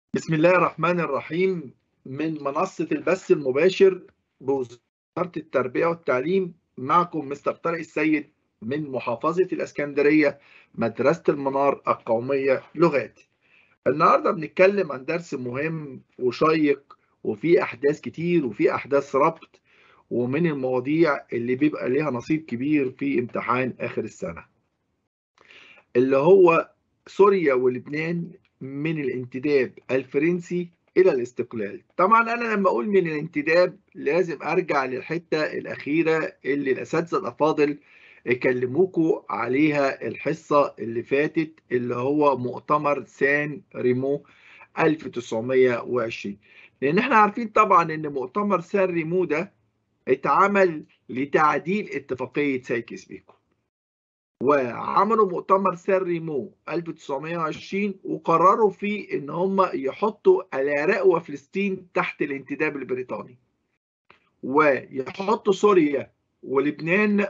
بسم الله الرحمن الرحيم من منصة البث المباشر بوزارة التربية والتعليم معكم مستر طارق السيد من محافظة الإسكندرية مدرسة المنار القومية لغات النهاردة بنتكلم عن درس مهم وشيق وفيه أحداث كتير وفيه أحداث ربط ومن المواضيع اللي بيبقى ليها نصيب كبير في امتحان آخر السنة اللي هو سوريا ولبنان من الانتداب الفرنسي الى الاستقلال طبعا انا لما اقول من الانتداب لازم ارجع للحته الاخيره اللي الاساتذه الافاضل كلموكوا عليها الحصه اللي فاتت اللي هو مؤتمر سان ريمو 1920 لان احنا عارفين طبعا ان مؤتمر سان ريمو ده اتعمل لتعديل اتفاقيه سايكس بيكو وعملوا مؤتمر سان ريمو 1920 وقرروا فيه ان هم يحطوا العراق وفلسطين تحت الانتداب البريطاني ويحطوا سوريا ولبنان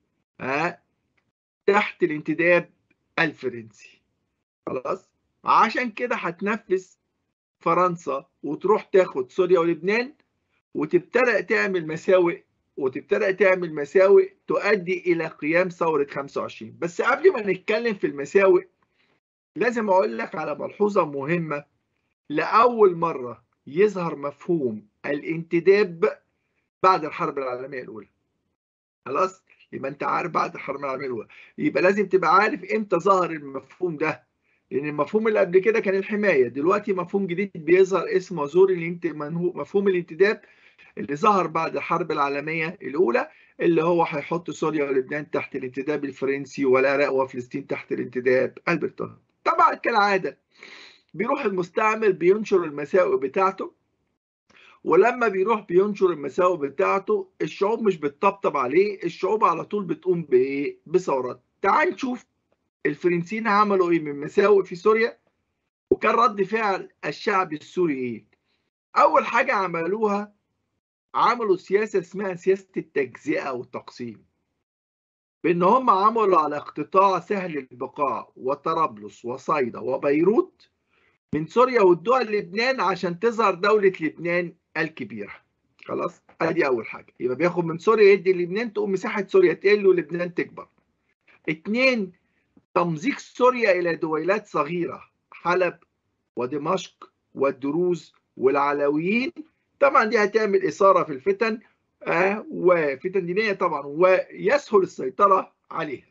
تحت الانتداب الفرنسي خلاص عشان كده هتنفذ فرنسا وتروح تاخد سوريا ولبنان وتبتدأ تعمل مساوئ وتبتدأ تعمل مساوئ تؤدي إلى قيام ثورة 25 بس قبل ما نتكلم في المساوئ لازم أقول لك على ملحوظة مهمة لأول مرة يظهر مفهوم الانتداب بعد الحرب العالمية الأولى خلاص يبقى أنت عارف بعد الحرب العالمية الأولى يبقى لازم تبقى عارف إمتى ظهر المفهوم ده لأن المفهوم اللي قبل كده كان الحماية دلوقتي مفهوم جديد بيظهر اسمه زور مفهوم الانتداب اللي ظهر بعد الحرب العالمية الأولى اللي هو هيحط سوريا ولبنان تحت الانتداب الفرنسي والعراق وفلسطين تحت الانتداب البريطاني. طبعا كالعادة بيروح المستعمر بينشر المساوئ بتاعته ولما بيروح بينشر المساوئ بتاعته الشعوب مش بتطبطب عليه الشعوب على طول بتقوم بايه بثورات تعال نشوف الفرنسيين عملوا ايه من مساوئ في سوريا وكان رد فعل الشعب السوري ايه اول حاجه عملوها عملوا سياسه اسمها سياسه التجزئه والتقسيم بان هم عملوا على اقتطاع سهل البقاع وطرابلس وصيدا وبيروت من سوريا وادوها لبنان عشان تظهر دوله لبنان الكبيره خلاص ادي اول حاجه يبقى بياخد من سوريا يدي لبنان تقوم مساحه سوريا تقل ولبنان تكبر اتنين تمزيق سوريا الى دويلات صغيره حلب ودمشق والدروز والعلويين طبعا دي هتعمل اثاره في الفتن آه وفتن دينيه طبعا ويسهل السيطره عليها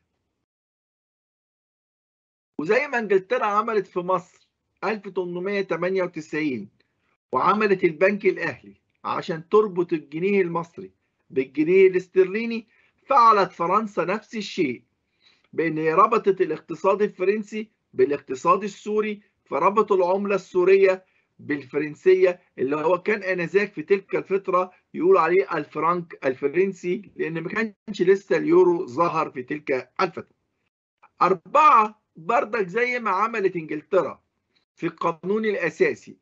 وزي ما انجلترا عملت في مصر 1898 وعملت البنك الاهلي عشان تربط الجنيه المصري بالجنيه الاسترليني فعلت فرنسا نفس الشيء بان هي ربطت الاقتصاد الفرنسي بالاقتصاد السوري فربطوا العمله السوريه بالفرنسيه اللي هو كان انذاك في تلك الفتره يقول عليه الفرنك الفرنسي لان ما كانش لسه اليورو ظهر في تلك الفتره. اربعه بردك زي ما عملت انجلترا في القانون الاساسي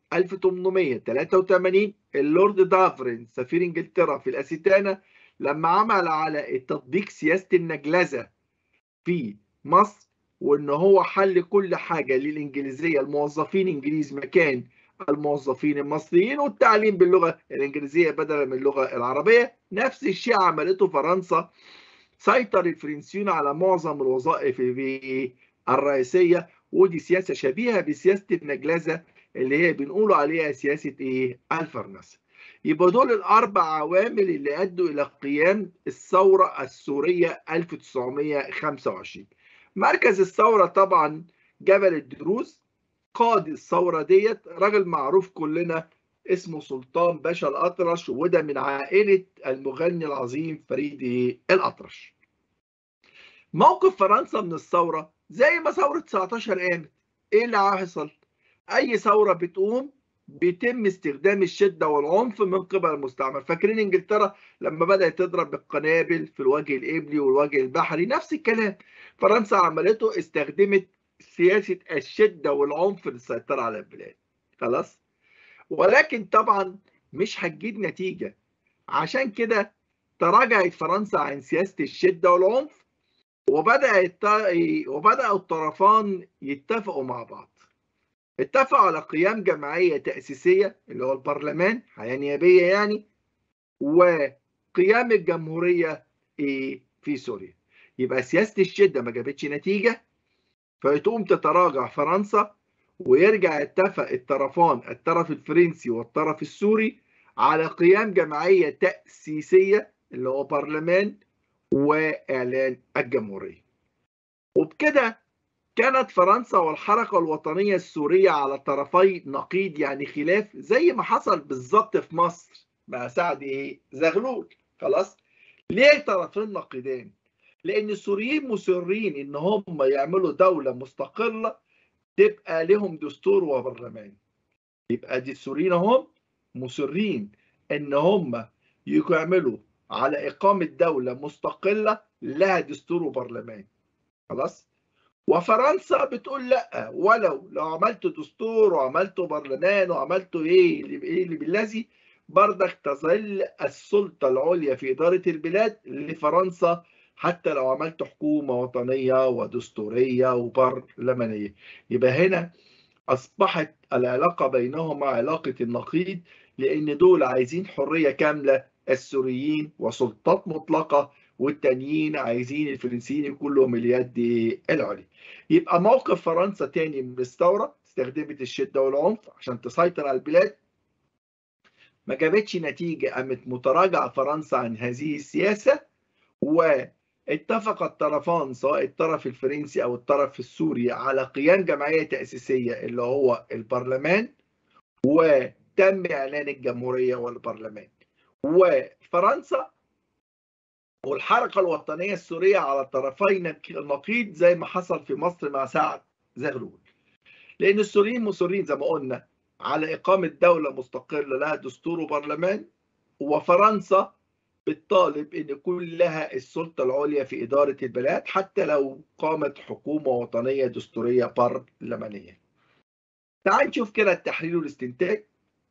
1883 اللورد دافرين سفير انجلترا في الاستانه لما عمل على تطبيق سياسه النجلزه في مصر وان هو حل كل حاجه للانجليزيه الموظفين انجليز مكان الموظفين المصريين والتعليم باللغه الانجليزيه بدلا من اللغه العربيه نفس الشيء عملته فرنسا سيطر الفرنسيون على معظم الوظائف الرئيسيه ودي سياسه شبيهه بسياسه النجلزه اللي هي بنقول عليها سياسه ايه الفرنسه يبقى دول الاربع عوامل اللي ادوا الى قيام الثوره السوريه 1925 مركز الثوره طبعا جبل الدروز قاد الثورة ديت راجل معروف كلنا اسمه سلطان باشا الأطرش وده من عائلة المغني العظيم فريد الأطرش موقف فرنسا من الثورة زي ما ثورة 19 قامت ايه اللي حصل اي ثورة بتقوم بيتم استخدام الشدة والعنف من قبل المستعمر فاكرين انجلترا لما بدأت تضرب بالقنابل في الوجه الإبلي والوجه البحري نفس الكلام فرنسا عملته استخدمت سياسة الشدة والعنف للسيطرة على البلاد خلاص ولكن طبعا مش هتجيب نتيجة عشان كده تراجعت فرنسا عن سياسة الشدة والعنف وبدأت وبدأ الطرفان يتفقوا مع بعض اتفقوا على قيام جمعية تأسيسية اللي هو البرلمان حياة نيابية يعني وقيام الجمهورية في سوريا يبقى سياسة الشدة ما جابتش نتيجة فتقوم تتراجع فرنسا ويرجع يتفق الطرفان الطرف الفرنسي والطرف السوري على قيام جمعية تأسيسية اللي هو برلمان وإعلان الجمهورية وبكده كانت فرنسا والحركة الوطنية السورية على طرفي نقيض يعني خلاف زي ما حصل بالظبط في مصر مع سعد ايه زغلول خلاص ليه طرفين نقيضين لان السوريين مصرين ان هم يعملوا دولة مستقلة تبقى لهم دستور وبرلمان يبقى دي السوريين هم مصرين ان هم يعملوا على اقامة دولة مستقلة لها دستور وبرلمان خلاص وفرنسا بتقول لا ولو لو عملت دستور وعملت برلمان وعملت ايه ايه اللي بالذي بردك تظل السلطه العليا في اداره البلاد لفرنسا حتى لو عملت حكومه وطنيه ودستوريه وبرلمانيه يبقى هنا اصبحت العلاقه بينهما علاقه النقيض لان دول عايزين حريه كامله السوريين وسلطات مطلقه والتانيين عايزين الفرنسيين يكون لهم اليد العليا يبقى موقف فرنسا تاني من الثوره استخدمت الشده والعنف عشان تسيطر على البلاد ما جابتش نتيجه قامت متراجعه فرنسا عن هذه السياسه واتفق الطرفان سواء الطرف الفرنسي او الطرف السوري على قيام جمعيه تاسيسيه اللي هو البرلمان وتم اعلان الجمهوريه والبرلمان وفرنسا والحركة الوطنية السورية على طرفي النقيض زي ما حصل في مصر مع سعد زغلول لأن السوريين مصرين زي ما قلنا على إقامة دولة مستقلة لها دستور وبرلمان وفرنسا بتطالب أن يكون لها السلطة العليا في إدارة البلاد حتى لو قامت حكومة وطنية دستورية برلمانية تعال نشوف كده التحليل والاستنتاج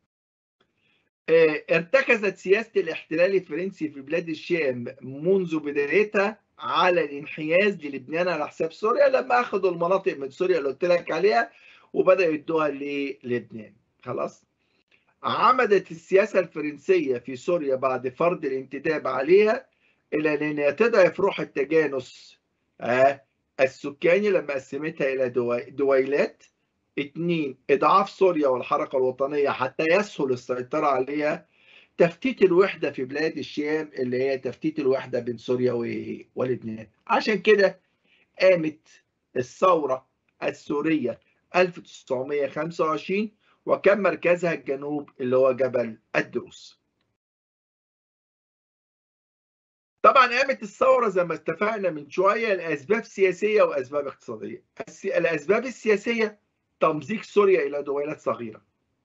ارتكزت سياسة الاحتلال الفرنسي في بلاد الشام منذ بدايتها على الانحياز للبنان على حساب سوريا لما اخذوا المناطق من سوريا اللي قلت لك عليها وبداوا يدوها للبنان خلاص عمدت السياسة الفرنسية في سوريا بعد فرض الانتداب عليها إلى أن تضعف روح التجانس السكاني لما قسمتها إلى دويلات اثنين اضعاف سوريا والحركه الوطنيه حتى يسهل السيطره عليها تفتيت الوحده في بلاد الشام اللي هي تفتيت الوحده بين سوريا ولبنان عشان كده قامت الثوره السوريه 1925 وكان مركزها الجنوب اللي هو جبل الدروس طبعا قامت الثوره زي ما اتفقنا من شويه لاسباب سياسيه واسباب اقتصاديه الاسباب السياسيه تمزيق سوريا الى دويلات صغيره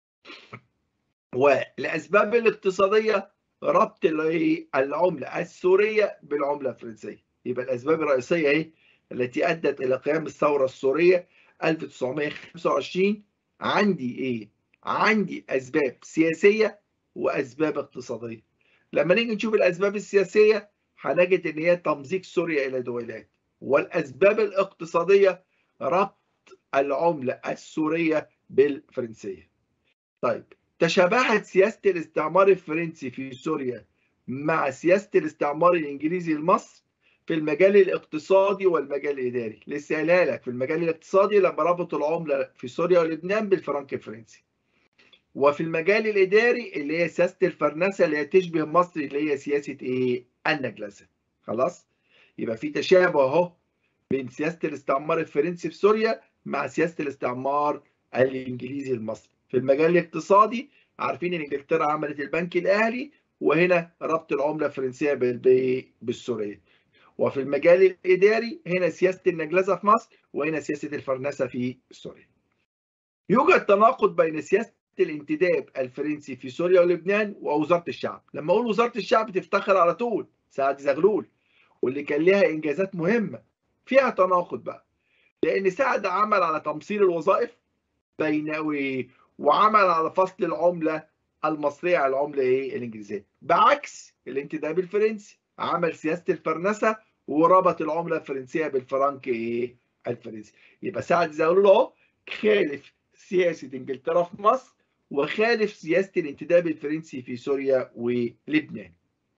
والاسباب الاقتصاديه ربط العمله السوريه بالعمله الفرنسيه يبقى الاسباب الرئيسيه اهي التي ادت الى قيام الثوره السوريه 1925 عندي ايه عندي اسباب سياسيه واسباب اقتصاديه لما نيجي نشوف الاسباب السياسيه هنجد ان هي تمزيق سوريا الى دويلات والاسباب الاقتصاديه ربط العملة السورية بالفرنسية طيب تشابهت سياسة الاستعمار الفرنسي في سوريا مع سياسة الاستعمار الإنجليزي لمصر في المجال الاقتصادي والمجال الإداري لسه قايلها لك في المجال الاقتصادي لما ربطوا العملة في سوريا ولبنان بالفرنك الفرنسي وفي المجال الإداري اللي هي سياسة الفرنسة اللي هي تشبه مصر اللي هي سياسة إيه؟ النجلسة خلاص يبقى في تشابه أهو بين سياسة الاستعمار الفرنسي في سوريا مع سياسه الاستعمار الانجليزي المصري في المجال الاقتصادي عارفين ان انجلترا عملت البنك الاهلي وهنا ربط العمله الفرنسيه بالسوريه وفي المجال الاداري هنا سياسه النجلسه في مصر وهنا سياسه الفرنسه في سوريا يوجد تناقض بين سياسه الانتداب الفرنسي في سوريا ولبنان ووزاره الشعب لما اقول وزاره الشعب تفتخر على طول سعد زغلول واللي كان لها انجازات مهمه فيها تناقض بقى لان سعد عمل على تمصير الوظائف بين وعمل على فصل العمله المصريه على العمله ايه الانجليزيه بعكس الانتداب الفرنسي عمل سياسه الفرنسه وربط العمله الفرنسيه بالفرنك ايه الفرنسي يبقى سعد زغلول اهو خالف سياسة إنجلترا في مصر وخالف سياسة الانتداب الفرنسي في سوريا ولبنان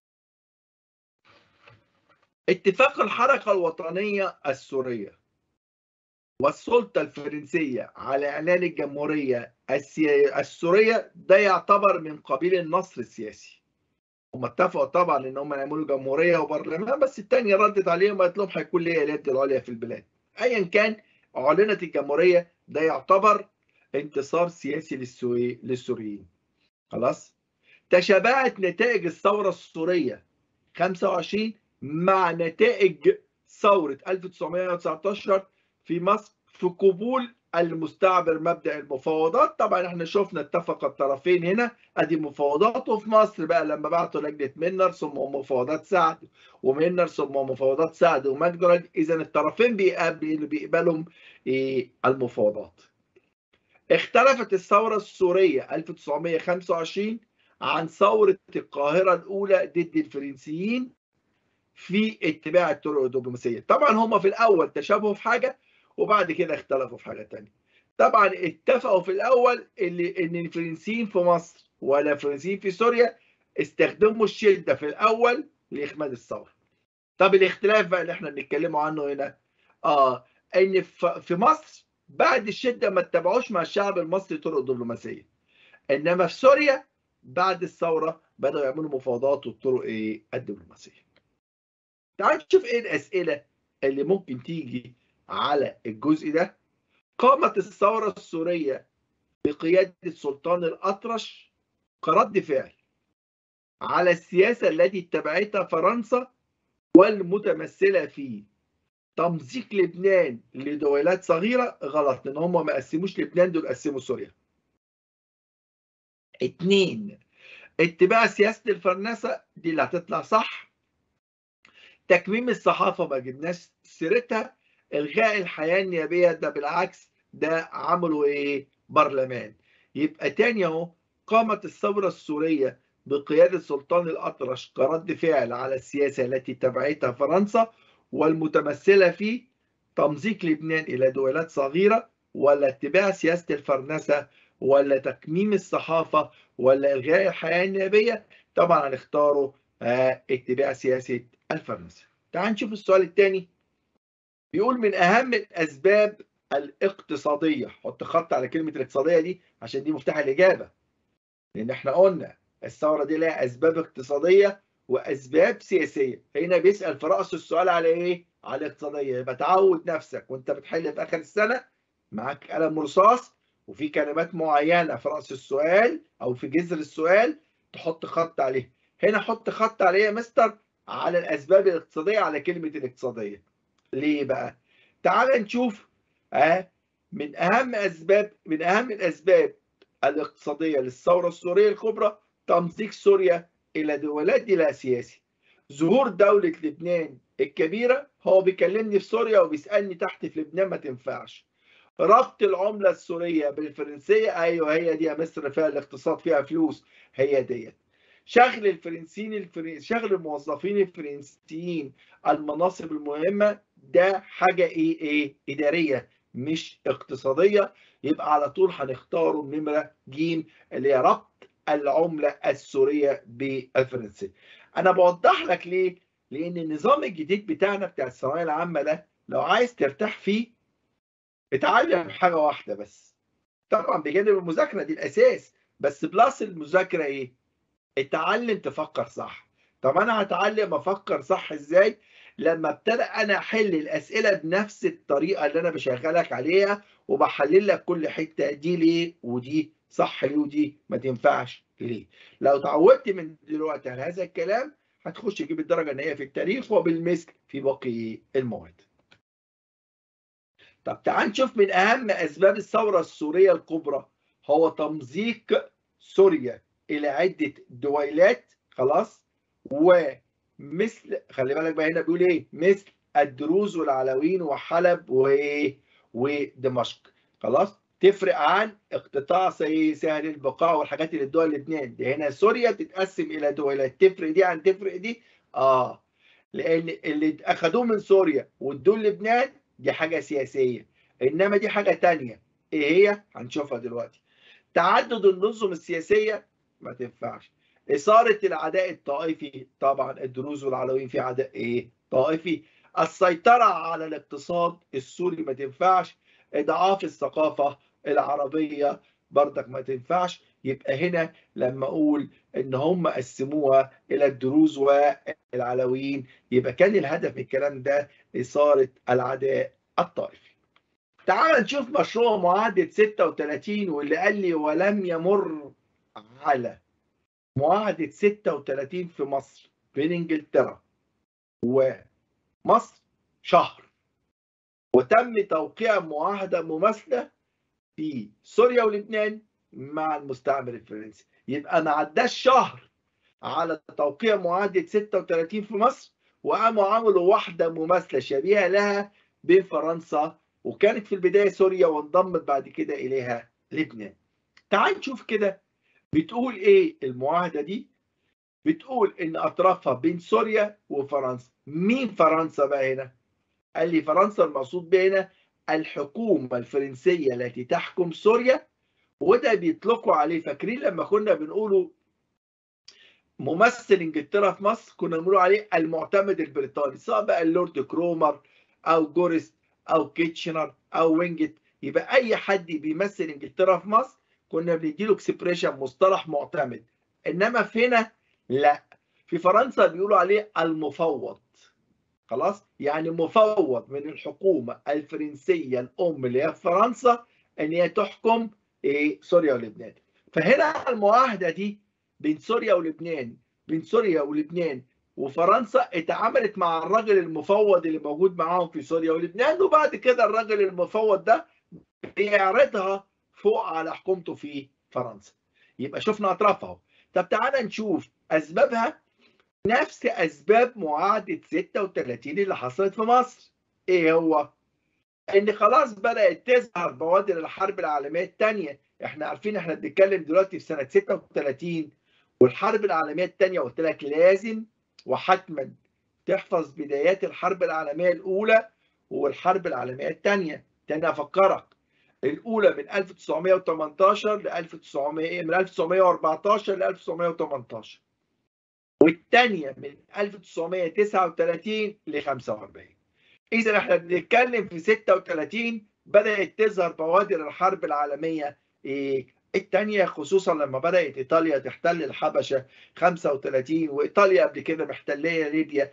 اتفاق الحركة الوطنية السورية والسلطة الفرنسية على إعلان الجمهورية السورية ده يعتبر من قبيل النصر السياسي هم اتفقوا طبعا ان هم يعملوا جمهوريه وبرلمان بس الثانيه ردت عليهم وقالت لهم هيكون ليا اليد العليا في البلاد ايا كان اعلنت الجمهوريه ده يعتبر انتصار سياسي للسوريين خلاص تشابهت نتائج الثوره السوريه 25 مع نتائج ثوره 1919 في مصر في قبول المستعمر مبدا المفاوضات طبعا احنا شفنا اتفق الطرفين هنا ادي مفاوضات وفي مصر بقى لما بعتوا لجنه منر ثم مفاوضات سعد ومنر ثم مفاوضات سعد ومجدرج اذا الطرفين بيقبلوا بيقبلوا إيه المفاوضات اختلفت الثوره السوريه 1925 عن ثوره القاهره الاولى ضد الفرنسيين في اتباع الطرق الدبلوماسيه طبعا هم في الاول تشابهوا في حاجه وبعد كده اختلفوا في حاجه ثانيه طبعا اتفقوا في الاول اللي ان الفرنسيين في مصر ولا الفرنسيين في سوريا استخدموا الشده في الاول لاخماد الثوره طب الاختلاف بقى اللي احنا بنتكلموا عنه هنا اه ان في مصر بعد الشده ما اتبعوش مع الشعب المصري طرق دبلوماسيه انما في سوريا بعد الثوره بداوا يعملوا مفاوضات والطرق ايه الدبلوماسيه تعال نشوف ايه الاسئله اللي ممكن تيجي على الجزء ده قامت الثورة السورية بقيادة سلطان الأطرش كرد فعل على السياسة التي اتبعتها فرنسا والمتمثلة في تمزيق لبنان لدولات صغيرة غلط لأن هم ما قسموش لبنان دول قسموا سوريا. اتنين اتباع سياسة الفرنسة دي اللي هتطلع صح. تكميم الصحافة ما جبناش سيرتها الغاء الحياه النيابيه ده بالعكس ده عملوا ايه برلمان يبقى تاني اهو قامت الثوره السوريه بقياده سلطان الاطرش كرد فعل على السياسه التي تبعتها فرنسا والمتمثله في تمزيق لبنان الى دولات صغيره ولا اتباع سياسه الفرنسه ولا تكميم الصحافه ولا الغاء الحياه النيابيه طبعا هنختاروا اه اتباع سياسه الفرنسه تعال نشوف السؤال الثاني بيقول من اهم الاسباب الاقتصاديه حط خط على كلمه الاقتصاديه دي عشان دي مفتاح الاجابه لان احنا قلنا الثوره دي لها اسباب اقتصاديه واسباب سياسيه هنا بيسال في راس السؤال على ايه على الاقتصاديه يبقى تعود نفسك وانت بتحل في اخر السنه معاك قلم رصاص وفي كلمات معينه في راس السؤال او في جذر السؤال تحط خط عليه هنا حط خط عليه يا مستر على الاسباب الاقتصاديه على كلمه الاقتصاديه ليه بقى؟ تعال نشوف اه من اهم اسباب من اهم الاسباب الاقتصاديه للثوره السوريه الكبرى تمزيق سوريا الى دولات دي لا سياسي. ظهور دوله لبنان الكبيره هو بيكلمني في سوريا وبيسالني تحت في لبنان ما تنفعش. ربط العمله السوريه بالفرنسيه ايوه هي دي يا مصر فيها الاقتصاد فيها فلوس هي ديت. شغل الفرنسيين الفرنس شغل الموظفين الفرنسيين المناصب المهمه ده حاجه ايه ايه اداريه مش اقتصاديه يبقى على طول هنختاره نمره ج اللي هي ربط العمله السوريه بالفرنسيه. انا بوضح لك ليه؟ لان النظام الجديد بتاعنا بتاع الثانويه العامه ده لو عايز ترتاح فيه اتعلم حاجه واحده بس. طبعا بجانب المذاكره دي الاساس بس بلس المذاكره ايه؟ اتعلم تفكر صح. طب انا هتعلم افكر صح ازاي؟ لما ابتدى انا احل الاسئله بنفس الطريقه اللي انا بشغلك عليها وبحلل لك كل حته دي ليه ودي صح ليه ودي ما تنفعش ليه لو تعودت من دلوقتي على هذا الكلام هتخش تجيب الدرجه النهائيه في التاريخ وبالمثل في باقي المواد طب تعال نشوف من اهم اسباب الثوره السوريه الكبرى هو تمزيق سوريا الى عده دويلات خلاص و مثل خلي بالك بقى هنا بيقول ايه مثل الدروز والعلويين وحلب وايه ودمشق خلاص تفرق عن اقتطاع سهل البقاع والحاجات اللي الدول لبنان دي هنا سوريا بتتقسم الى دولات تفرق دي عن تفرق دي اه لان اللي اخدوه من سوريا وادوه لبنان دي حاجه سياسيه انما دي حاجه تانية ايه هي هنشوفها دلوقتي تعدد النظم السياسيه ما تنفعش اثاره العداء الطائفي طبعا الدروز والعلويين في عداء ايه طائفي السيطره على الاقتصاد السوري ما تنفعش اضعاف الثقافه العربيه بردك ما تنفعش يبقى هنا لما اقول ان هم قسموها الى الدروز والعلويين يبقى كان الهدف من الكلام ده اثاره العداء الطائفي. تعال نشوف مشروع معاهده 36 واللي قال لي ولم يمر على معاهده 36 في مصر بين انجلترا ومصر شهر وتم توقيع معاهده مماثله في سوريا ولبنان مع المستعمر الفرنسي يبقى ما عداش شهر على توقيع معاهده 36 في مصر وقاموا عملوا واحده مماثله شبيهه لها بين فرنسا وكانت في البدايه سوريا وانضمت بعد كده اليها لبنان. تعال نشوف كده بتقول ايه المعاهده دي؟ بتقول ان اطرافها بين سوريا وفرنسا، مين فرنسا بقى هنا؟ قال لي فرنسا المقصود بها هنا الحكومه الفرنسيه التي تحكم سوريا وده بيطلقوا عليه فاكرين لما كنا بنقوله ممثل انجلترا في مصر كنا بنقول عليه المعتمد البريطاني سواء بقى اللورد كرومر او جوريست او كيتشنر او وينجت يبقى اي حد بيمثل انجلترا في مصر كنا بنديله اكسبريشن مصطلح معتمد انما في هنا لا في فرنسا بيقولوا عليه المفوض خلاص يعني مفوض من الحكومه الفرنسيه الام اللي هي في فرنسا ان هي تحكم ايه سوريا ولبنان فهنا المعاهده دي بين سوريا ولبنان بين سوريا ولبنان وفرنسا اتعاملت مع الراجل المفوض اللي موجود معاهم في سوريا ولبنان وبعد كده الراجل المفوض ده بيعرضها فوق على حكومته في فرنسا يبقى شفنا اطرافها اهو طب تعالى نشوف اسبابها نفس اسباب معاهده 36 اللي حصلت في مصر ايه هو ان خلاص بدات تظهر بوادر الحرب العالميه الثانيه احنا عارفين احنا بنتكلم دلوقتي في سنه 36 والحرب العالميه الثانيه قلت لك لازم وحتما تحفظ بدايات الحرب العالميه الاولى والحرب العالميه الثانيه تاني افكرك الاولى من 1918 ل 1900 من 1914 ل 1918 والثانيه من 1939 ل 45 اذا احنا بنتكلم في 36 بدات تظهر بوادر الحرب العالميه إيه الثانيه خصوصا لما بدات ايطاليا تحتل الحبشه 35 وايطاليا قبل كده محتليه ليبيا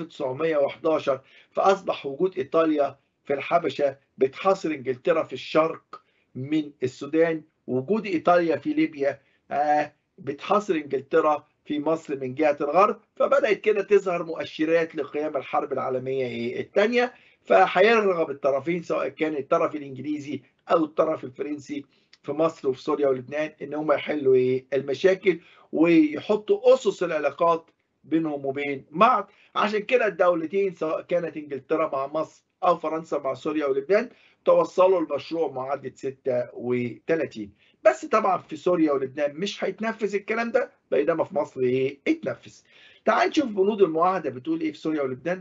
1911 فاصبح وجود ايطاليا في الحبشه بتحاصر انجلترا في الشرق من السودان وجود ايطاليا في ليبيا آه بتحاصر انجلترا في مصر من جهه الغرب فبدات كده تظهر مؤشرات لقيام الحرب العالميه الثانيه فهيرغب الطرفين سواء كان الطرف الانجليزي او الطرف الفرنسي في مصر وفي سوريا ولبنان ان هم يحلوا ايه المشاكل ويحطوا اسس العلاقات بينهم وبين بعض عشان كده الدولتين سواء كانت انجلترا مع مصر او فرنسا مع سوريا ولبنان توصلوا لمشروع معاهده 36 بس طبعا في سوريا ولبنان مش هيتنفذ الكلام ده بينما في مصر ايه اتنفذ تعال نشوف بنود المعاهده بتقول ايه في سوريا ولبنان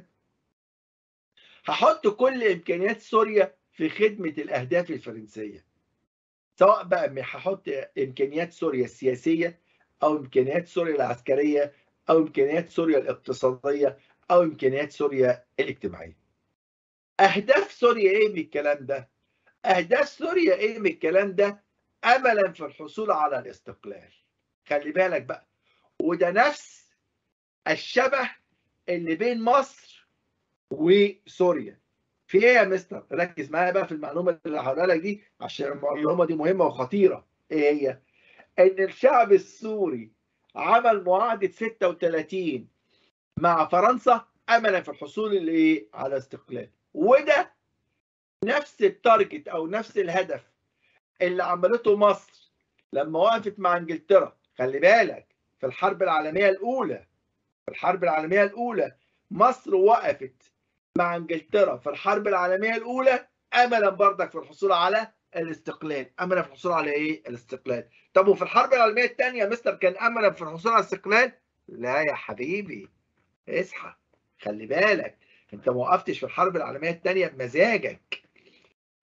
هحط كل امكانيات سوريا في خدمه الاهداف الفرنسيه سواء بقى هحط امكانيات سوريا السياسيه او امكانيات سوريا العسكريه او امكانيات سوريا الاقتصاديه او امكانيات سوريا الاجتماعيه اهداف سوريا ايه من الكلام ده اهداف سوريا ايه من الكلام ده املا في الحصول على الاستقلال خلي بالك بقى وده نفس الشبه اللي بين مصر وسوريا في ايه يا مستر ركز معايا بقى في المعلومه اللي هقولها لك دي عشان المعلومه دي مهمه وخطيره ايه هي ان الشعب السوري عمل معاهده 36 مع فرنسا املا في الحصول اللي على استقلال وده نفس التارجت او نفس الهدف اللي عملته مصر لما وقفت مع انجلترا خلي بالك في الحرب العالميه الاولى في الحرب العالميه الاولى مصر وقفت مع انجلترا في الحرب العالميه الاولى املا برضك في الحصول على الاستقلال املا في الحصول على ايه الاستقلال طب وفي الحرب العالميه الثانيه مستر كان املا في الحصول على الاستقلال لا يا حبيبي اصحى خلي بالك انت ما وقفتش في الحرب العالميه الثانيه بمزاجك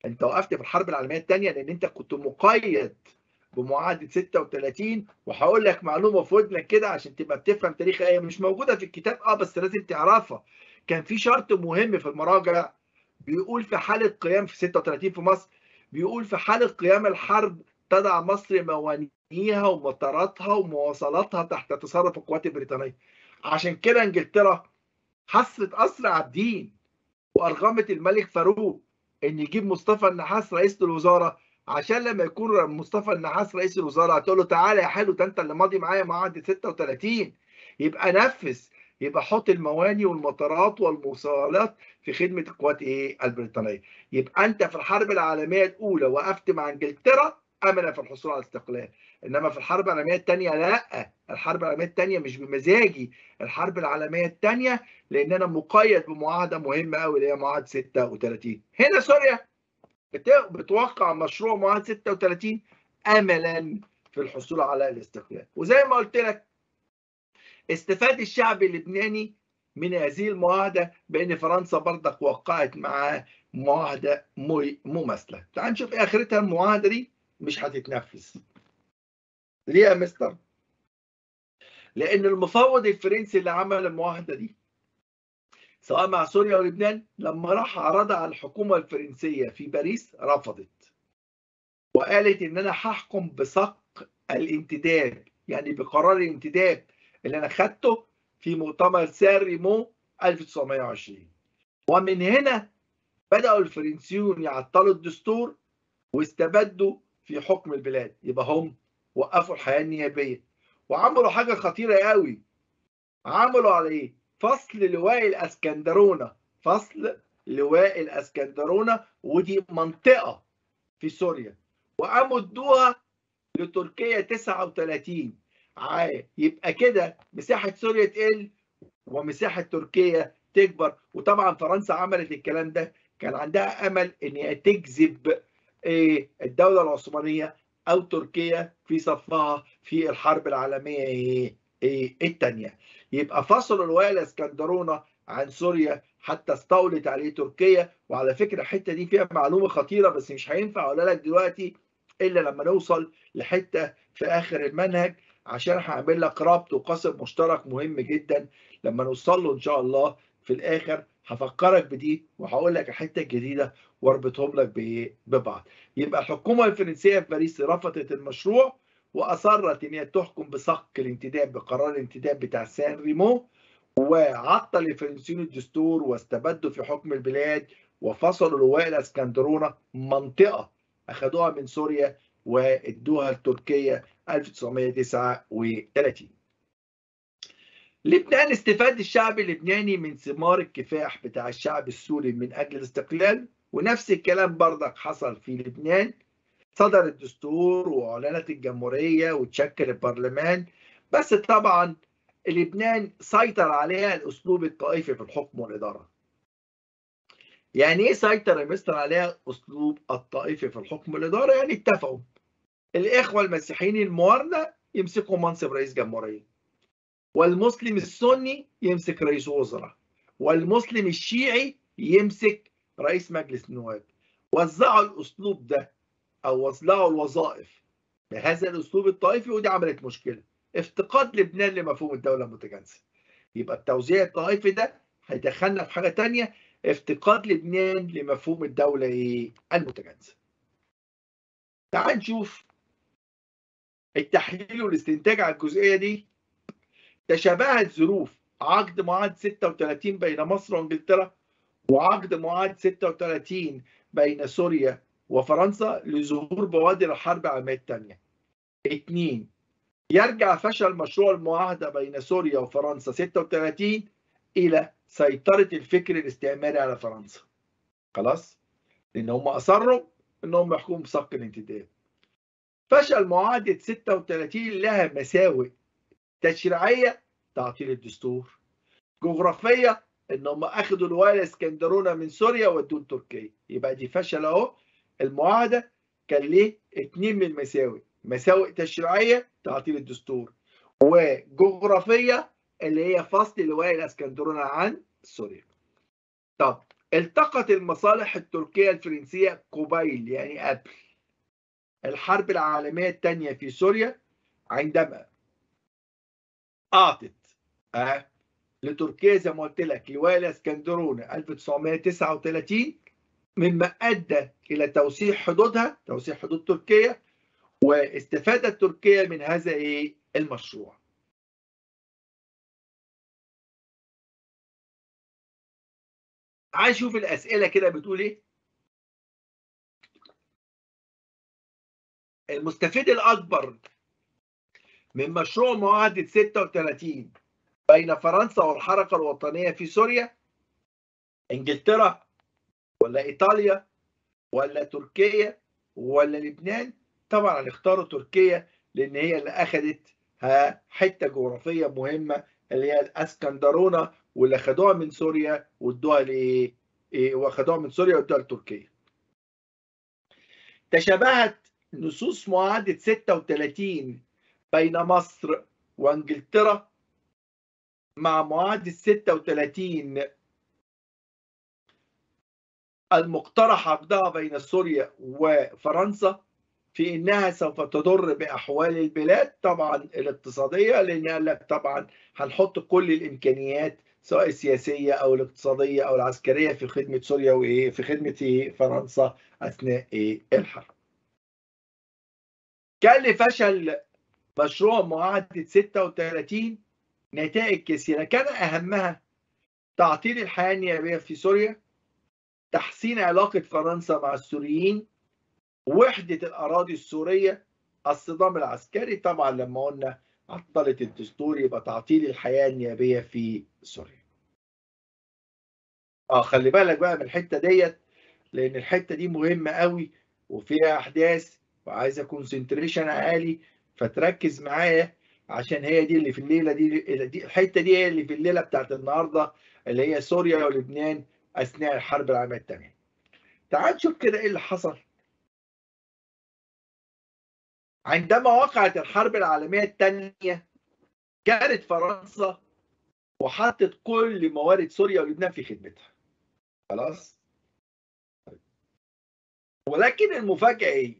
انت وقفت في الحرب العالميه الثانيه لان انت كنت مقيد بمعاهده 36 وهقول لك معلومه في ودنك كده عشان تبقى بتفهم تاريخ هي مش موجوده في الكتاب اه بس لازم تعرفها كان في شرط مهم في المراجع بيقول في حاله قيام في 36 في مصر بيقول في حاله قيام الحرب تضع مصر موانيها ومطاراتها ومواصلاتها تحت تصرف القوات البريطانيه عشان كده انجلترا حصرت قصر عابدين وارغمت الملك فاروق ان يجيب مصطفى النحاس رئيس الوزراء عشان لما يكون مصطفى النحاس رئيس الوزراء هتقول له تعالى يا حلو ده انت اللي ماضي معايا معاهده 36 يبقى نفذ يبقى حط المواني والمطارات والمواصلات في خدمه القوات ايه البريطانيه يبقى انت في الحرب العالميه الاولى وقفت مع انجلترا املا في الحصول على الاستقلال انما في الحرب العالميه الثانيه لا الحرب العالميه الثانيه مش بمزاجي الحرب العالميه الثانيه لان انا مقيد بمعاهده مهمه قوي اللي هي معاهده 36 هنا سوريا بتوقع مشروع معاهده 36 املا في الحصول على الاستقلال وزي ما قلت لك استفاد الشعب اللبناني من هذه المعاهده بان فرنسا برضك وقعت معاه معاهده مماثله تعال نشوف ايه اخرتها المعاهده دي مش هتتنفذ ليه يا مستر لان المفوض الفرنسي اللي عمل المعاهده دي سواء مع سوريا ولبنان لما راح عرضها على الحكومه الفرنسيه في باريس رفضت وقالت ان انا هحكم بصك الانتداب يعني بقرار الانتداب اللي انا خدته في مؤتمر سان ريمو 1920 ومن هنا بداوا الفرنسيون يعطلوا الدستور واستبدوا في حكم البلاد يبقى هم وقفوا الحياه النيابيه وعملوا حاجه خطيره قوي عملوا على ايه فصل لواء الاسكندرونه فصل لواء الاسكندرونه ودي منطقه في سوريا وقاموا ادوها لتركيا 39 يبقى كده مساحه سوريا تقل ومساحه تركيا تكبر وطبعا فرنسا عملت الكلام ده كان عندها امل ان هي تجذب الدوله العثمانيه او تركيا في صفها في الحرب العالميه الثانيه يبقى فصلوا الواي الاسكندرونه عن سوريا حتى استولت عليه تركيا وعلى فكره الحته دي فيها معلومه خطيره بس مش هينفع اقولها لك دلوقتي الا لما نوصل لحته في اخر المنهج عشان هعمل لك ربط وقاسم مشترك مهم جدا لما نوصل له ان شاء الله في الاخر هفكرك بدي وهقول لك الحته الجديده واربطهم لك ببعض يبقى الحكومه الفرنسيه في باريس رفضت المشروع واصرت ان هي تحكم بصك الانتداب بقرار الانتداب بتاع سان ريمو وعطل الفرنسيون الدستور واستبدوا في حكم البلاد وفصلوا لواء الاسكندرونه منطقه اخذوها من سوريا وادوها لتركيا 1939 لبنان استفاد الشعب اللبناني من ثمار الكفاح بتاع الشعب السوري من اجل الاستقلال ونفس الكلام برضك حصل في لبنان صدر الدستور واعلنت الجمهوريه وتشكل البرلمان بس طبعا لبنان سيطر عليها الاسلوب الطائفي في الحكم والاداره. يعني ايه سيطر يا مستر عليها اسلوب الطائفي في الحكم والاداره؟ يعني اتفقوا الاخوه المسيحيين الموارنه يمسكوا منصب رئيس جمهوريه. والمسلم السني يمسك رئيس وزراء. والمسلم الشيعي يمسك رئيس مجلس النواب. وزعوا الاسلوب ده او وزعوا الوظائف بهذا الاسلوب الطائفي ودي عملت مشكله افتقاد لبنان لمفهوم الدوله المتجانسه يبقى التوزيع الطائفي ده هيدخلنا في حاجه تانية افتقاد لبنان لمفهوم الدوله ايه المتجانسه تعال نشوف التحليل والاستنتاج على الجزئيه دي تشابهت ظروف عقد معاهده 36 بين مصر وانجلترا وعقد معاهده 36 بين سوريا وفرنسا لظهور بوادر الحرب العالمية الثانية. اثنين يرجع فشل مشروع المعاهدة بين سوريا وفرنسا 36 إلى سيطرة الفكر الاستعماري على فرنسا. خلاص؟ لأن هم أصروا إنهم يحكموا بصك الانتداب. فشل معاهدة 36 لها مساوئ تشريعية تعطيل الدستور. جغرافية إن هم أخذوا الواية الإسكندرونة من سوريا ودوه لتركيا. يبقى دي فشل أهو المعاهده كان ليه اثنين من المساوئ مساوئ تشريعيه تعطيل الدستور وجغرافيه اللي هي فصل لواء الاسكندرونه عن سوريا طب التقت المصالح التركية الفرنسية قبيل يعني قبل الحرب العالمية الثانية في سوريا عندما أعطت أه لتركيا زي ما قلت لك لواء الاسكندرون 1939 مما ادى الى توسيع حدودها توسيع حدود تركيا واستفادت تركيا من هذا ايه المشروع عايز اشوف الاسئله كده بتقول ايه المستفيد الاكبر من مشروع معاهده 36 بين فرنسا والحركه الوطنيه في سوريا انجلترا ولا ايطاليا ولا تركيا ولا لبنان طبعا هنختاروا تركيا لان هي اللي اخذت حته جغرافيه مهمه اللي هي الاسكندرونه واللي خدوها من سوريا وادوها لايه؟ إيه واخدوها من سوريا وادوها لتركيا. تشابهت نصوص معاهده 36 بين مصر وانجلترا مع معاهده 36 المقترح عقدها بين سوريا وفرنسا في انها سوف تضر باحوال البلاد طبعا الاقتصاديه لان قال لك طبعا هنحط كل الامكانيات سواء السياسيه او الاقتصاديه او العسكريه في خدمه سوريا وايه في خدمه إيه فرنسا اثناء إيه الحرب. كان لفشل مشروع معاهده 36 نتائج كثيره كان اهمها تعطيل الحياه النيابيه في سوريا تحسين علاقه فرنسا مع السوريين وحدة الأراضي السورية الصدام العسكري طبعا لما قلنا عطلت الدستور يبقى تعطيل الحياة النيابية في سوريا اه خلي بالك بقى من الحتة ديت لأن الحتة دي مهمة قوي وفيها أحداث وعايزة كونسنتريشن عالي فتركز معايا عشان هي دي اللي في الليلة دي, دي الحتة دي هي اللي في الليلة بتاعت النهاردة اللي هي سوريا ولبنان أثناء الحرب العالمية الثانية تعال نشوف كده إيه اللي حصل عندما وقعت الحرب العالمية الثانية كانت فرنسا وحطت كل موارد سوريا ولبنان في خدمتها خلاص ولكن المفاجأة ايه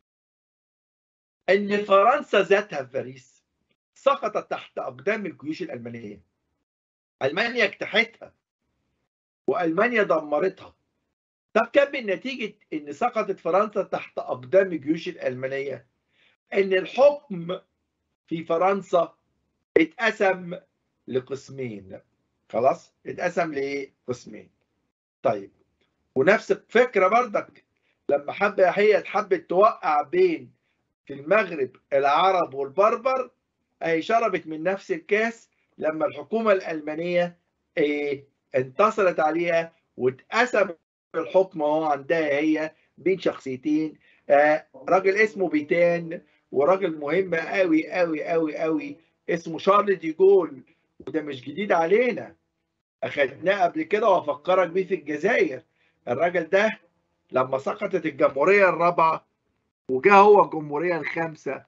ان فرنسا ذاتها في باريس سقطت تحت اقدام الجيوش الالمانيه المانيا اجتاحتها والمانيا دمرتها طب كان من نتيجه ان سقطت فرنسا تحت اقدام الجيوش الالمانيه ان الحكم في فرنسا اتقسم لقسمين خلاص اتقسم لايه قسمين طيب ونفس الفكره بردك لما حب هي حبت توقع بين في المغرب العرب والبربر اهي شربت من نفس الكاس لما الحكومه الالمانيه ايه انتصرت عليها واتقسم الحكم اهو عندها هي بين شخصيتين آه راجل اسمه بيتان وراجل مهم قوي قوي قوي قوي اسمه شارل دي جول وده مش جديد علينا اخدناه قبل كده وافكرك بيه في الجزائر الراجل ده لما سقطت الجمهوريه الرابعه وجاء هو الجمهوريه الخامسه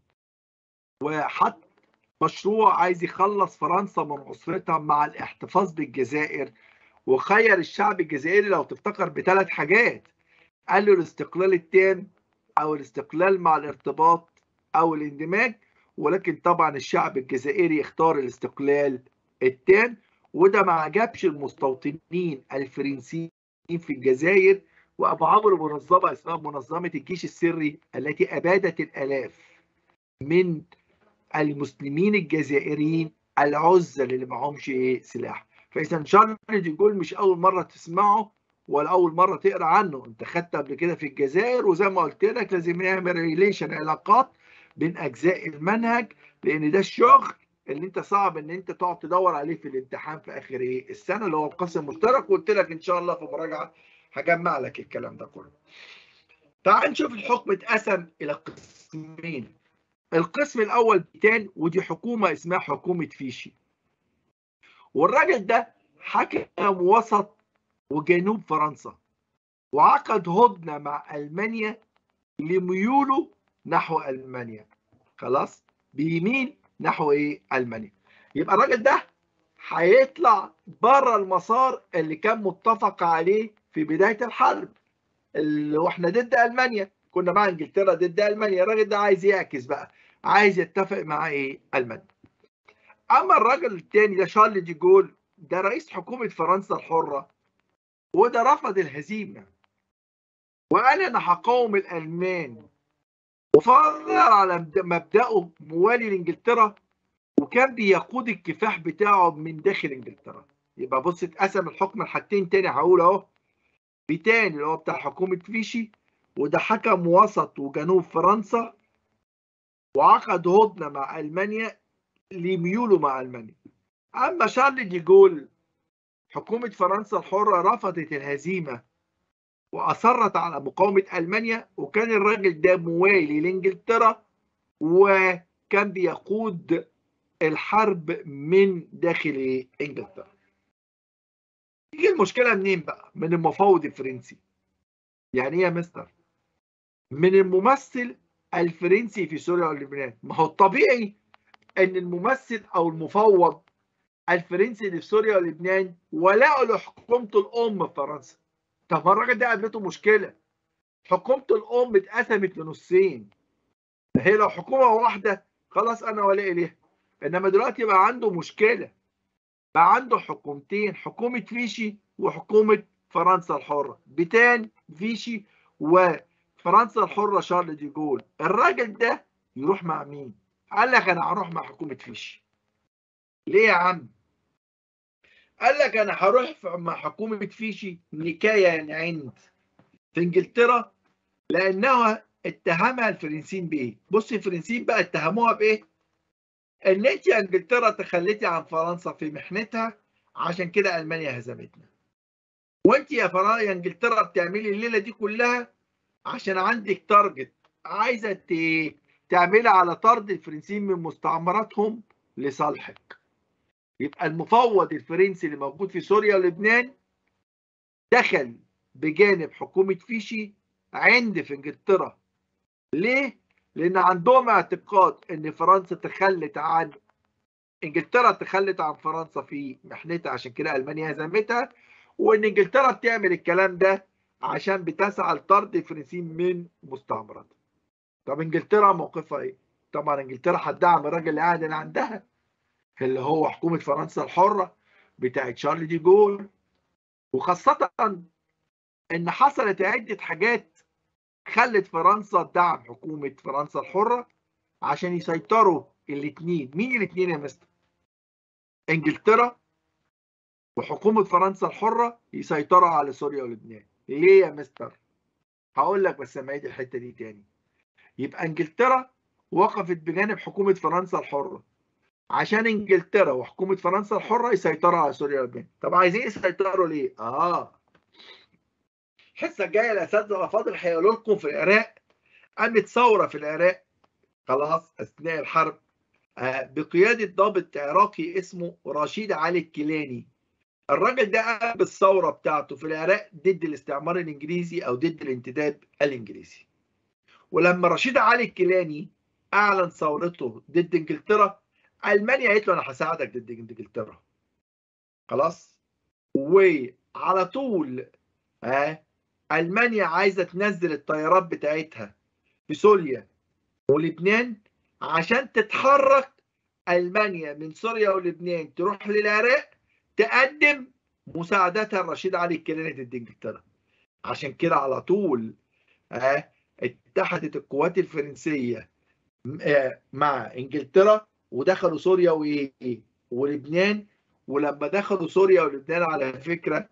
وحط مشروع عايز يخلص فرنسا من اسرتها مع الاحتفاظ بالجزائر وخير الشعب الجزائري لو تفتكر بثلاث حاجات قال له الاستقلال التام او الاستقلال مع الارتباط او الاندماج ولكن طبعا الشعب الجزائري اختار الاستقلال التام وده ما عجبش المستوطنين الفرنسيين في الجزائر وابو عمرو منظمه اسمها منظمه الجيش السري التي ابادت الالاف من المسلمين الجزائريين العزل اللي معهمش ايه سلاح فاذا شارل دي جول مش اول مره تسمعه ولا اول مره تقرا عنه انت خدت قبل كده في الجزائر وزي ما قلت لك لازم نعمل ريليشن علاقات بين اجزاء المنهج لان ده الشغل اللي انت صعب ان انت تقعد تدور عليه في الامتحان في اخر ايه السنه اللي هو القسم المشترك وقلت لك ان شاء الله في مراجعه هجمع لك الكلام ده كله تعال نشوف الحكم اتقسم الى قسمين القسم الاول بيتان ودي حكومه اسمها حكومه فيشي والراجل ده حكم وسط وجنوب فرنسا وعقد هدنه مع المانيا لميوله نحو المانيا خلاص بيميل نحو ايه المانيا يبقى الراجل ده هيطلع بره المسار اللي كان متفق عليه في بدايه الحرب اللي واحنا ضد المانيا كنا مع انجلترا ضد المانيا الراجل ده عايز يعكس بقى عايز يتفق مع ايه المانيا اما الراجل الثاني ده شارل دي جول ده رئيس حكومه فرنسا الحره وده رفض الهزيمه وقال انا هقاوم الالمان وفضل على مبدأه موالي لانجلترا وكان بيقود الكفاح بتاعه من داخل انجلترا يبقى بص اتقسم الحكم لحاجتين تاني هقول اهو بتاني اللي هو بتاع حكومة فيشي وده حكم وسط وجنوب فرنسا وعقد هدنة مع ألمانيا لميوله مع ألمانيا أما شارل دي جول حكومة فرنسا الحرة رفضت الهزيمة وأصرت على مقاومة ألمانيا وكان الراجل ده موالي لإنجلترا وكان بيقود الحرب من داخل إنجلترا تيجي المشكلة منين بقى؟ من المفاوض الفرنسي يعني إيه يا مستر؟ من الممثل الفرنسي في سوريا ولبنان ما هو الطبيعي ان الممثل او المفوض الفرنسي اللي في سوريا ولبنان ولاء لحكومته الام في فرنسا طب ما الراجل ده قابلته مشكله حكومته الام اتقسمت لنصين هي لو حكومه واحده خلاص انا ولاء ليها انما دلوقتي بقى عنده مشكله بقى عنده حكومتين حكومه فيشي وحكومه فرنسا الحره بتان فيشي وفرنسا الحره شارل دي جول الراجل ده يروح مع مين قال لك انا هروح مع حكومه فيشي ليه يا عم قال لك انا هروح مع حكومه فيشي نكايه عند في انجلترا لانها اتهمها الفرنسيين بايه بص الفرنسيين بقى اتهموها بايه ان انت يا انجلترا تخليتي عن فرنسا في محنتها عشان كده المانيا هزمتنا وانت يا فرنسا يا انجلترا بتعملي الليله دي كلها عشان عندك تارجت عايزه تعملي على طرد الفرنسيين من مستعمراتهم لصالحك يبقى المفوض الفرنسي اللي موجود في سوريا ولبنان دخل بجانب حكومة فيشي عند في انجلترا ليه؟ لأن عندهم اعتقاد إن فرنسا تخلت عن انجلترا تخلت عن فرنسا في محنتها عشان كده ألمانيا هزمتها وإن انجلترا بتعمل الكلام ده عشان بتسعى لطرد الفرنسيين من مستعمراتها. طب انجلترا موقفها ايه؟ طبعا انجلترا هتدعم الراجل اللي قاعد اللي عندها اللي هو حكومة فرنسا الحرة بتاعت شارل دي جول وخاصة إن حصلت عدة حاجات خلت فرنسا تدعم حكومة فرنسا الحرة عشان يسيطروا الاثنين مين الاثنين يا مستر؟ انجلترا وحكومة فرنسا الحرة يسيطروا على سوريا ولبنان ليه يا مستر؟ هقول لك بس لما الحتة دي تاني يبقى انجلترا وقفت بجانب حكومة فرنسا الحرة عشان انجلترا وحكومه فرنسا الحره يسيطروا على سوريا واليمن طب عايزين يسيطروا ليه اه الحصه الجايه الاساتذه الافاضل هيقولوا لكم في العراق قامت ثوره في العراق خلاص اثناء الحرب آه بقياده ضابط عراقي اسمه رشيد علي الكيلاني الراجل ده قام بالثوره بتاعته في العراق ضد الاستعمار الانجليزي او ضد الانتداب الانجليزي ولما رشيد علي الكيلاني اعلن ثورته ضد انجلترا المانيا قالت له انا هساعدك ضد انجلترا خلاص وعلى طول ها المانيا عايزه تنزل الطيارات بتاعتها في سوريا ولبنان عشان تتحرك المانيا من سوريا ولبنان تروح للعراق تقدم مساعدتها الرشيد علي الكيلاني ضد انجلترا عشان كده على طول ها اتحدت القوات الفرنسيه مع انجلترا ودخلوا سوريا وايه ولبنان ولما دخلوا سوريا ولبنان على فكره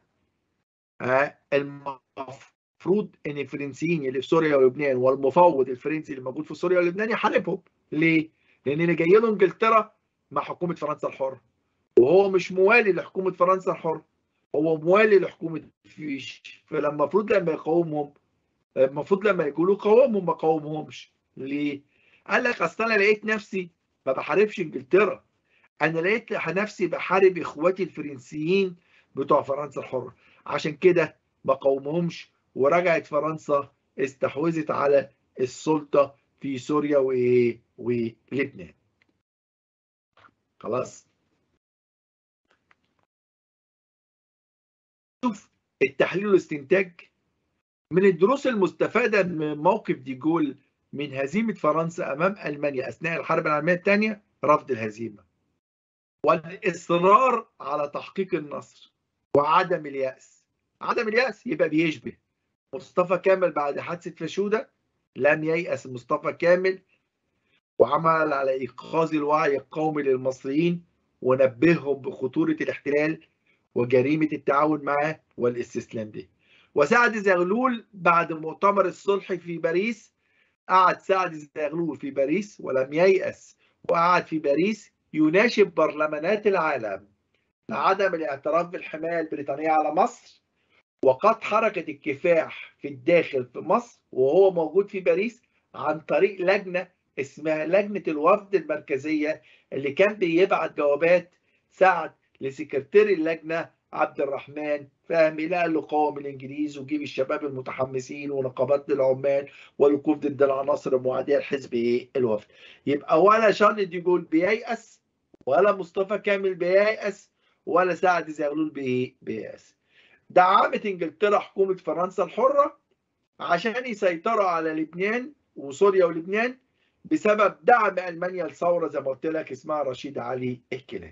ها المفروض ان الفرنسيين اللي في سوريا ولبنان والمفوض الفرنسي اللي موجود في سوريا ولبنان يحاربهم ليه؟ لان اللي جاي له انجلترا مع حكومه فرنسا الحره وهو مش موالي لحكومه فرنسا الحره هو موالي لحكومه فيش فلما المفروض لما يقاومهم المفروض لما يقولوا قاومهم ما قاومهمش ليه؟ قال لك اصل انا لقيت نفسي ما بحاربش انجلترا انا لقيت نفسي بحارب اخواتي الفرنسيين بتوع فرنسا الحره عشان كده ما قاومهمش ورجعت فرنسا استحوذت على السلطه في سوريا وايه ولبنان خلاص نشوف التحليل والاستنتاج من الدروس المستفادة من موقف ديجول من هزيمة فرنسا أمام ألمانيا أثناء الحرب العالمية الثانية رفض الهزيمة والإصرار على تحقيق النصر وعدم اليأس عدم اليأس يبقى بيشبه مصطفى كامل بعد حادثة فشودة لم ييأس مصطفى كامل وعمل على إيقاظ الوعي القومي للمصريين ونبههم بخطورة الاحتلال وجريمة التعاون معه والاستسلام به وسعد زغلول بعد مؤتمر الصلح في باريس قعد سعد زغلول في باريس ولم ييأس وقعد في باريس يناشد برلمانات العالم لعدم الاعتراف بالحماية البريطانية على مصر وقد حركة الكفاح في الداخل في مصر وهو موجود في باريس عن طريق لجنة اسمها لجنة الوفد المركزية اللي كان بيبعت جوابات سعد لسكرتير اللجنة عبد الرحمن فهمي لا له قوم الانجليز وجيب الشباب المتحمسين ونقابات للعمال والوقوف ضد العناصر المعاديه لحزب ايه الوفد يبقى ولا شارل دي جول بييأس ولا مصطفى كامل بييأس ولا سعد زغلول بايه بييأس دعمت انجلترا حكومه فرنسا الحره عشان يسيطروا على لبنان وسوريا ولبنان بسبب دعم المانيا لثوره زي ما قلت لك اسمها رشيد علي الكلاني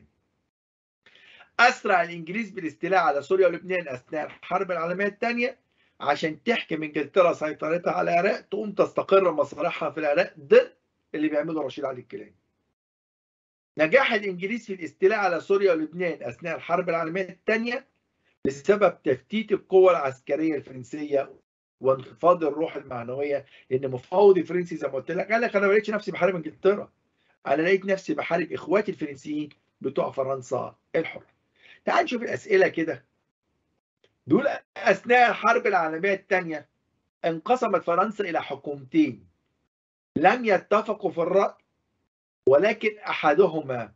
اسرع الانجليز بالاستيلاء على سوريا ولبنان اثناء الحرب العالميه الثانيه عشان تحكم انجلترا سيطرتها على العراق تقوم تستقر مصالحها في العراق ضد اللي بيعمله رشيد علي الكلاني. نجاح الانجليز في الاستيلاء على سوريا ولبنان اثناء الحرب العالميه الثانيه بسبب تفتيت القوى العسكريه الفرنسيه وانخفاض الروح المعنويه لان مفاوض فرنسي زي ما قلت لك قال لك انا ما لقيتش نفسي بحارب انجلترا انا لقيت نفسي بحارب اخواتي الفرنسيين بتوع فرنسا الحره تعال نشوف الأسئلة كده بيقول أثناء الحرب العالمية الثانية انقسمت فرنسا إلى حكومتين لم يتفقوا في الرأي ولكن أحدهما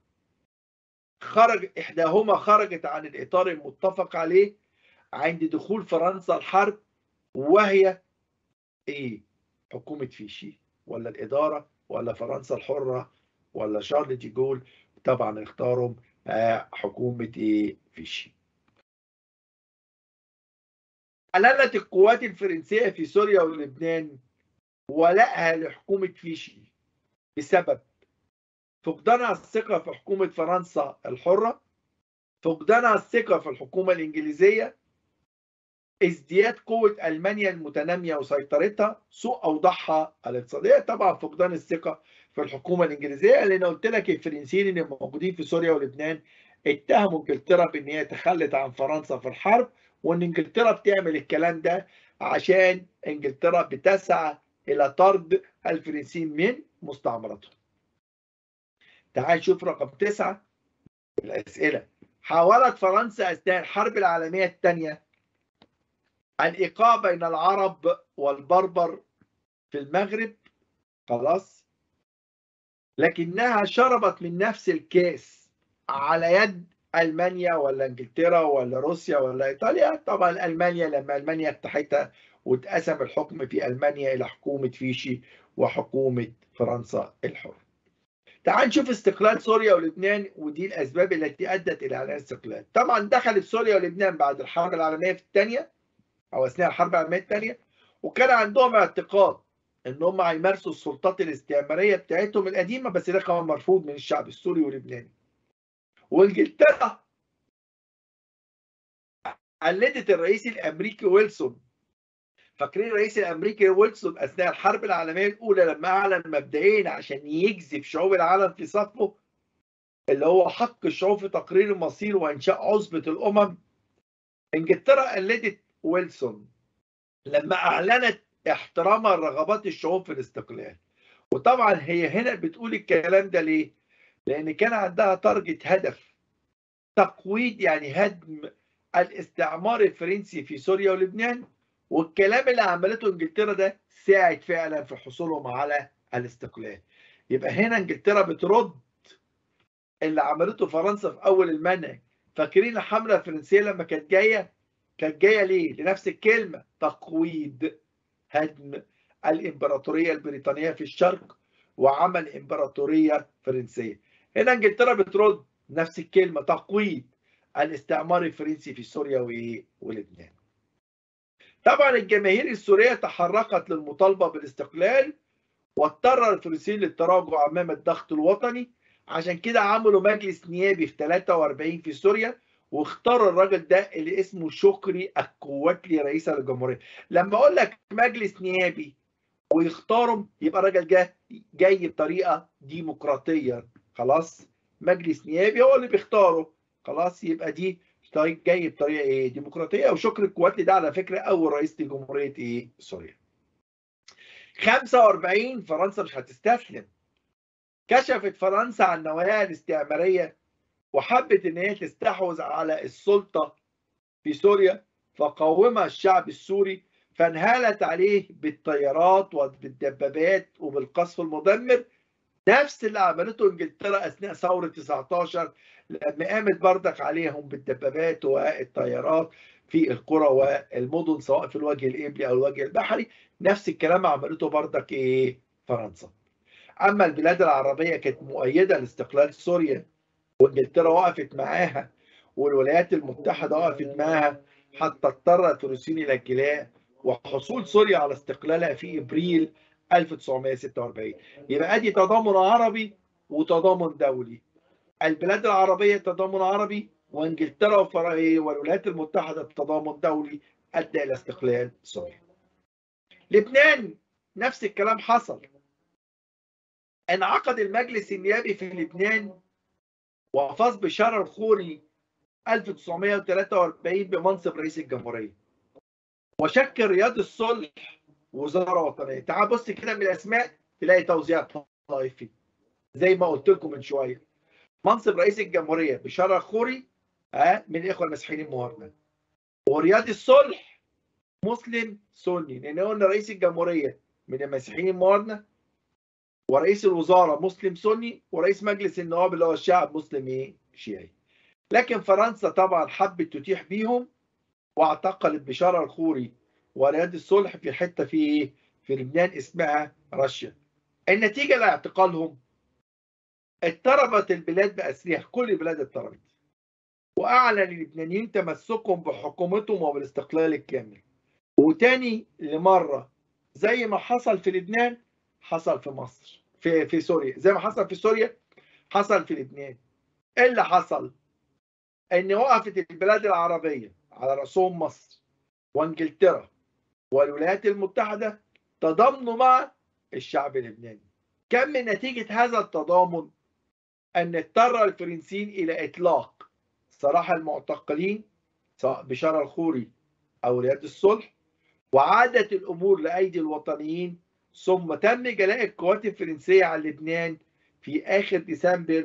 خرج إحداهما خرجت عن الإطار المتفق عليه عند دخول فرنسا الحرب وهي إيه؟ حكومة فيشي ولا الإدارة ولا فرنسا الحرة ولا شارل دي جول طبعا اختاروا حكومة إيه فيشي أعلنت القوات الفرنسية في سوريا ولبنان ولائها لحكومة فيشي بسبب فقدانها الثقة في حكومة فرنسا الحرة فقدانها الثقة في الحكومة الإنجليزية ازدياد قوة ألمانيا المتنامية وسيطرتها سوء أوضاعها الاقتصادية طبعا فقدان الثقة في الحكومة الإنجليزية لأن قلت لك الفرنسيين اللي موجودين في سوريا ولبنان اتهموا انجلترا بان هي تخلت عن فرنسا في الحرب وان انجلترا بتعمل الكلام ده عشان انجلترا بتسعى الى طرد الفرنسيين من مستعمراتهم. تعال نشوف رقم تسعة الأسئلة حاولت فرنسا أثناء الحرب العالمية الثانية الإيقاع بين العرب والبربر في المغرب خلاص لكنها شربت من نفس الكاس على يد المانيا ولا انجلترا ولا روسيا ولا ايطاليا طبعا المانيا لما المانيا افتحتها واتقسم الحكم في المانيا الى حكومه فيشي وحكومه فرنسا الحر. تعال نشوف استقلال سوريا ولبنان ودي الاسباب التي ادت الى اعلان الاستقلال. طبعا دخلت سوريا ولبنان بعد الحرب العالميه الثانيه او اثناء الحرب العالميه الثانيه وكان عندهم اعتقاد ان هم هيمارسوا السلطات الاستعماريه بتاعتهم القديمه بس ده كان مرفوض من الشعب السوري واللبناني. وانجلترا قلدت الرئيس الامريكي ويلسون فاكرين الرئيس الامريكي ويلسون اثناء الحرب العالميه الاولى لما اعلن مبدئيا عشان يجذب شعوب العالم في صفه اللي هو حق الشعوب في تقرير المصير وانشاء عصبه الامم انجلترا قلدت ويلسون لما اعلنت احترامها لرغبات الشعوب في الاستقلال وطبعا هي هنا بتقول الكلام ده ليه؟ لان كان عندها تارجت هدف تقويض يعني هدم الاستعمار الفرنسي في سوريا ولبنان والكلام اللي عملته انجلترا ده ساعد فعلا في حصولهم على الاستقلال يبقى هنا انجلترا بترد اللي عملته فرنسا في اول المنهج فاكرين الحمله الفرنسيه لما كانت جايه كانت جايه ليه لنفس الكلمه تقويض هدم الامبراطوريه البريطانيه في الشرق وعمل امبراطوريه فرنسيه هنا انجلترا بترد نفس الكلمه تقويض الاستعمار الفرنسي في سوريا وايه ولبنان طبعا الجماهير السوريه تحركت للمطالبه بالاستقلال واضطر الفرنسيين للتراجع امام الضغط الوطني عشان كده عملوا مجلس نيابي في 43 في سوريا واختاروا الراجل ده اللي اسمه شكري الكواتلي رئيس الجمهوريه لما اقول لك مجلس نيابي ويختاروا يبقى الراجل جه جاي بطريقه ديمقراطيه خلاص مجلس نيابي هو اللي بيختاره خلاص يبقى دي جاي بطريقه ايه ديمقراطيه وشكر الكواتلي ده على فكره اول رئيس لجمهوريه ايه سوريا 45 فرنسا مش هتستسلم كشفت فرنسا عن نواياها الاستعماريه وحبت ان هي تستحوذ على السلطه في سوريا فقاومها الشعب السوري فانهالت عليه بالطيارات وبالدبابات وبالقصف المدمر نفس اللي عملته انجلترا اثناء ثوره 19 لما قامت بردك عليهم بالدبابات والطيارات في القرى والمدن سواء في الوجه القبلي او الوجه البحري نفس الكلام عملته بردك ايه فرنسا اما البلاد العربيه كانت مؤيده لاستقلال سوريا وانجلترا وقفت معاها والولايات المتحده وقفت معاها حتى اضطر الفلسطين الى الجلاء وحصول سوريا على استقلالها في ابريل 1946 يبقى ادي تضامن عربي وتضامن دولي البلاد العربيه تضامن عربي وانجلترا والولايات المتحده تضامن دولي ادى الى استقلال سوريا لبنان نفس الكلام حصل انعقد المجلس النيابي في لبنان وفاز بشار الخوري 1943 بمنصب رئيس الجمهوريه وشكل رياض الصلح وزاره وطنيه تعال بص كده من الاسماء تلاقي توزيع طائفي زي ما قلت لكم من شويه منصب رئيس الجمهوريه بشار الخوري ها من الاخوه المسيحيين المهارمه ورياض الصلح مسلم سني لان قلنا رئيس الجمهوريه من المسيحيين المهارمه ورئيس الوزاره مسلم سني ورئيس مجلس النواب اللي هو الشعب مسلم ايه شيعي لكن فرنسا طبعا حبت تتيح بيهم واعتقلت بشار الخوري ورياض الصلح في حته في ايه في لبنان اسمها رشا النتيجه لاعتقالهم اضطربت البلاد باسرها كل البلاد اضطربت واعلن اللبنانيين تمسكهم بحكومتهم وبالاستقلال الكامل وتاني لمره زي ما حصل في لبنان حصل في مصر في في سوريا زي ما حصل في سوريا حصل في لبنان ايه اللي حصل ان وقفت البلاد العربيه على راسهم مصر وانجلترا والولايات المتحده تضامنوا مع الشعب اللبناني كان من نتيجه هذا التضامن ان اضطر الفرنسيين الى اطلاق سراح المعتقلين سواء بشار الخوري او رياض الصلح وعادت الامور لايدي الوطنيين ثم تم جلاء القوات الفرنسيه عن لبنان في اخر ديسمبر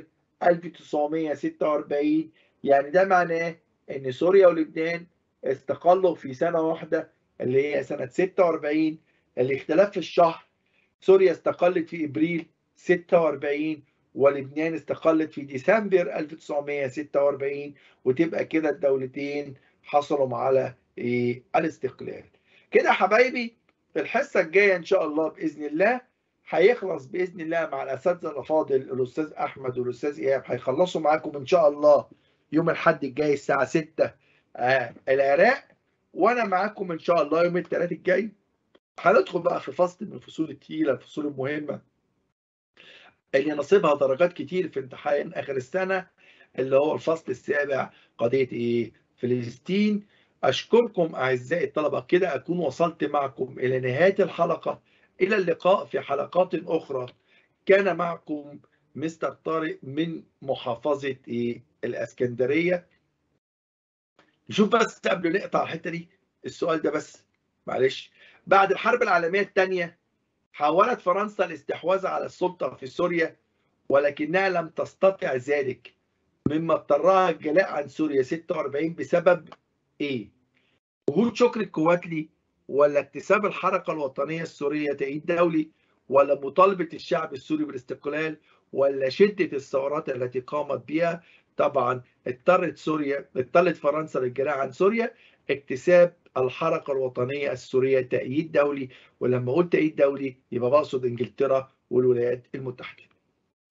1946 يعني ده معناه ان سوريا ولبنان استقلوا في سنه واحده اللي هي سنه 46 الاختلاف في الشهر سوريا استقلت في ابريل 46 ولبنان استقلت في ديسمبر 1946 وتبقى كده الدولتين حصلوا على ايه الاستقلال كده حبايبي الحصه الجايه ان شاء الله باذن الله هيخلص باذن الله مع الاساتذه الافاضل الاستاذ احمد والاستاذ ايهاب هيخلصوا معاكم ان شاء الله يوم الاحد الجاي الساعه 6 آه العراق وانا معاكم ان شاء الله يوم الثلاث الجاي هندخل بقى في فصل من الفصول الثقيله الفصول المهمه اللي نصيبها درجات كتير في امتحان اخر السنه اللي هو الفصل السابع قضيه ايه فلسطين اشكركم اعزائي الطلبه كده اكون وصلت معكم الى نهايه الحلقه الى اللقاء في حلقات اخرى كان معكم مستر طارق من محافظه ايه الاسكندريه نشوف بس قبل نقطع الحته دي السؤال ده بس معلش بعد الحرب العالميه الثانيه حاولت فرنسا الاستحواذ على السلطه في سوريا ولكنها لم تستطع ذلك مما اضطرها الجلاء عن سوريا 46 بسبب ايه؟ وجود شكر الكواتلي ولا اكتساب الحركه الوطنيه السوريه تأييد دولي ولا مطالبه الشعب السوري بالاستقلال ولا شده الثورات التي قامت بها طبعا اضطرت سوريا اضطرت فرنسا للجلاء عن سوريا اكتساب الحركه الوطنيه السوريه تأييد دولي ولما قلت تأييد دولي يبقى بقصد انجلترا والولايات المتحده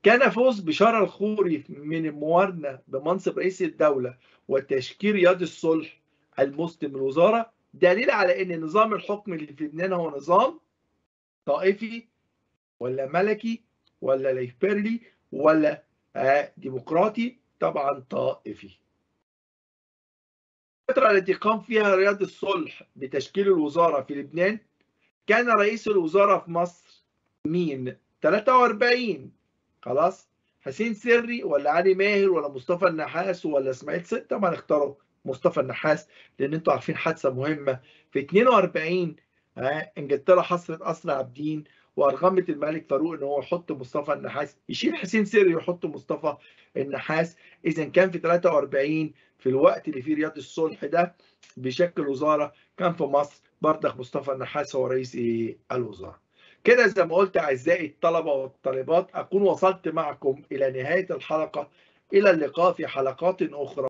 كان فوز بشارة الخوري من الموارنة بمنصب رئيس الدولة وتشكيل رياض الصلح المسلم الوزارة دليل على ان نظام الحكم اللي في لبنان هو نظام طائفي ولا ملكي ولا ليبرلي ولا ديمقراطي طبعا طائفي الفترة التي قام فيها رياض الصلح بتشكيل الوزارة في لبنان كان رئيس الوزراء في مصر مين؟ 43 خلاص حسين سري ولا علي ماهر ولا مصطفى النحاس ولا اسماعيل ست طبعا اختاروا مصطفى النحاس لان انتوا عارفين حادثه مهمه في 42 انجلترا حصرت قصر عابدين وارغمت الملك فاروق ان هو يحط مصطفى النحاس يشيل حسين سري ويحط مصطفى النحاس اذا كان في 43 في الوقت اللي فيه رياض الصلح ده بشكل وزاره كان في مصر بردك مصطفى النحاس هو رئيس الوزاره كده زي ما قلت اعزائي الطلبه والطالبات اكون وصلت معكم الى نهايه الحلقه الى اللقاء في حلقات اخرى